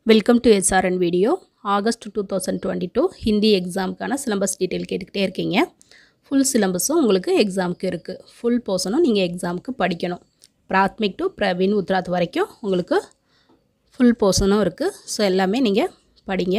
welcome to SRN video August two thousand twenty two Hindi எக்ஸாமுக்கான syllabus detail கேட்டுக்கிட்டே இருக்கீங்க full சிலபஸும் உங்களுக்கு எக்ஸாமுக்கு இருக்குது ஃபுல் போர்ஷனும் நீங்கள் எக்ஸாமுக்கு படிக்கணும் பிராத்மிக் டு பிரவீன் உத்ராத் வரைக்கும் உங்களுக்கு ஃபுல் போர்ஷனும் இருக்குது ஸோ எல்லாமே நீங்கள் படிங்க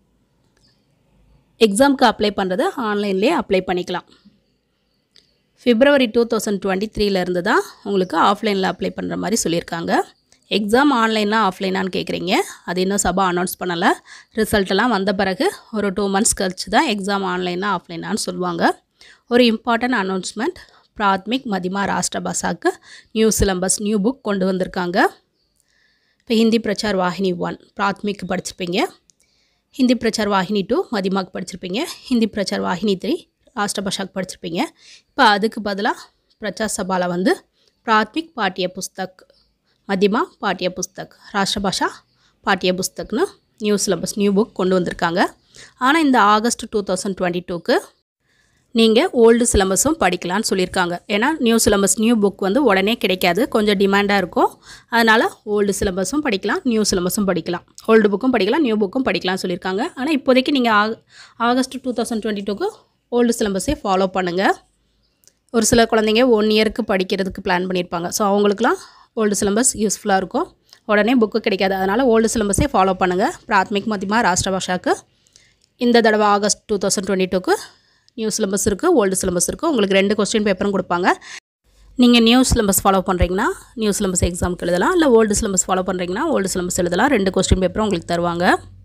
எக்ஸாமுக்கு அப்ளை பண்ணுறது ஆன்லைன்லேயே அப்ளை பண்ணிக்கலாம் பிப்ரவரி டூ தௌசண்ட் டுவெண்ட்டி த்ரீலேருந்து தான் உங்களுக்கு ஆஃப்லைனில் அப்ளை பண்ணுற மாதிரி சொல்லியிருக்காங்க எக்ஸாம் ஆன்லைனா ஆஃப்லைனான்னு கேட்குறீங்க அது இன்னும் சபா அனௌன்ஸ் பண்ணலை ரிசல்ட்டெல்லாம் வந்த பிறகு ஒரு டூ மந்த்ஸ் கழிச்சு தான் எக்ஸாம் ஆன்லைனா ஆஃப்லைனான்னு சொல்லுவாங்க ஒரு இம்பார்ட்டன்ட் அனௌன்ஸ்மெண்ட் பிராத்மிக் மதிமா ராஷ்டிர பாஷாக்கு நியூ சிலம்பஸ் நியூ புக் கொண்டு வந்திருக்காங்க இப்போ ஹிந்தி பிரச்சார் வாகினி ஒன் பிராத்மிக் படிச்சிருப்பீங்க ஹிந்தி பிரச்சார் வாகினி டூ மதிமாக்கு படிச்சிருப்பீங்க ஹிந்தி பிரச்சார் வாகினி த்ரீ ராஷ்டிர பாஷாக்கு படிச்சிருப்பீங்க இப்போ அதுக்கு பதிலாக பிரச்சார் சபாவில் வந்து பிராத்மிக் பாட்டிய புஸ்தக் மதிமா பாட்டிய புஸ்தக் ராஷ்டிர பாஷா பாட்டிய புஸ்தக்னு நியூ சிலபஸ் நியூ புக் கொண்டு வந்திருக்காங்க ஆனால் இந்த ஆகஸ்ட் டூ தௌசண்ட் டுவெண்ட்டி டூக்கு நீங்கள் ஓல்டு சிலபஸும் படிக்கலாம்னு சொல்லியிருக்காங்க ஏன்னா நியூ சிலபஸ் நியூ புக் வந்து உடனே கிடைக்காது கொஞ்சம் டிமாண்டாக இருக்கும் அதனால் ஓல்டு சிலபஸும் படிக்கலாம் நியூ சிலபஸும் படிக்கலாம் ஓல்டு புக்கும் படிக்கலாம் நியூ புக்கும் படிக்கலாம்னு சொல்லியிருக்காங்க ஆனால் இப்போதைக்கு நீங்கள் ஆக ஆகஸ்ட் டூ தௌசண்ட் டுவெண்ட்டி டூக்கு ஓல்டு சிலபஸே ஃபாலோ பண்ணுங்கள் ஒரு சில குழந்தைங்க ஒன் இயருக்கு படிக்கிறதுக்கு பிளான் பண்ணியிருப்பாங்க ஸோ அவங்களுக்குலாம் ஓல்டு சிலபஸ் யூஸ்ஃபுல்லாக இருக்கும் உடனே புக்கு கிடைக்காது அதனால் ஓல்டு சிலபஸே ஃபாலோ பண்ணுங்கள் பிராத்மிக் மதிமா ராஷ்டிர பாஷாக்கு இந்த தடவை ஆகஸ்ட் டூ தௌசண்ட் டுவெண்ட்டி டூக்கு நியூ சிலபஸ் இருக்குது ஓல்டு சிலபஸ் இருக்குது உங்களுக்கு ரெண்டு கொஸ்டின் பேப்பரும் கொடுப்பாங்க நீங்கள் நியூ சிலபஸ் ஃபாலோ பண்ணுறீங்கன்னா நியூ சிலபஸ் எக்ஸாமுக்கு எழுதலாம் இல்லை ஓல்டு சிலபஸ் ஃபாலோ பண்ணுறீங்கன்னா ஓல்டு சிலபஸ் எழுதலாம் ரெண்டு கொஸ்டின் பேப்பரும் உங்களுக்கு தருவாங்க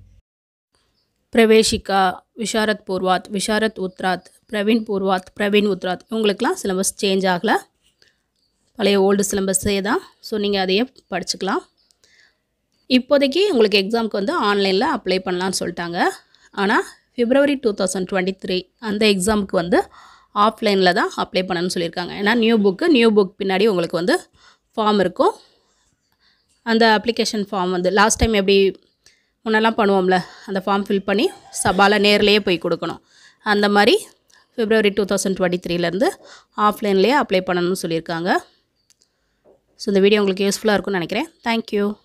பிரவேஷிகா விஷாரத் பூர்வாத் விஷாரத் உத்ராத் பிரவீன் பூர்வாத் பிரவீன் உத்ராத் இவங்களுக்கெல்லாம் சிலபஸ் சேஞ்ச் ஆகலை பழைய ஓல்டு சிலபஸே தான் ஸோ நீங்கள் அதையே படிச்சுக்கலாம் இப்போதைக்கு உங்களுக்கு எக்ஸாமுக்கு வந்து ஆன்லைனில் அப்ளை பண்ணலான்னு சொல்லிட்டாங்க ஆனால் February two thousand twenty three அந்த எக்ஸாமுக்கு வந்து ஆஃப்லைனில் தான் அப்ளை பண்ணணும்னு சொல்லியிருக்காங்க ஏன்னா நியூ புக்கு நியூ புக் பின்னாடி உங்களுக்கு வந்து ஃபார்ம் இருக்கும் அந்த அப்ளிகேஷன் ஃபார்ம் வந்து லாஸ்ட் டைம் எப்படி முன்னெல்லாம் பண்ணுவோம்ல அந்த ஃபார்ம் ஃபில் பண்ணி சபாவில் நேர்லேயே போய் கொடுக்கணும் அந்த மாதிரி பிப்ரவரி டூ தௌசண்ட் டுவெண்ட்டி த்ரீலேருந்து ஆஃப்லைன்லேயே அப்ளை பண்ணணும்னு சொல்லியிருக்காங்க ஸோ இந்த வீடியோ உங்களுக்கு யூஸ்ஃபுல்லாக இருக்கும்னு நினைக்கிறேன் தேங்க்யூ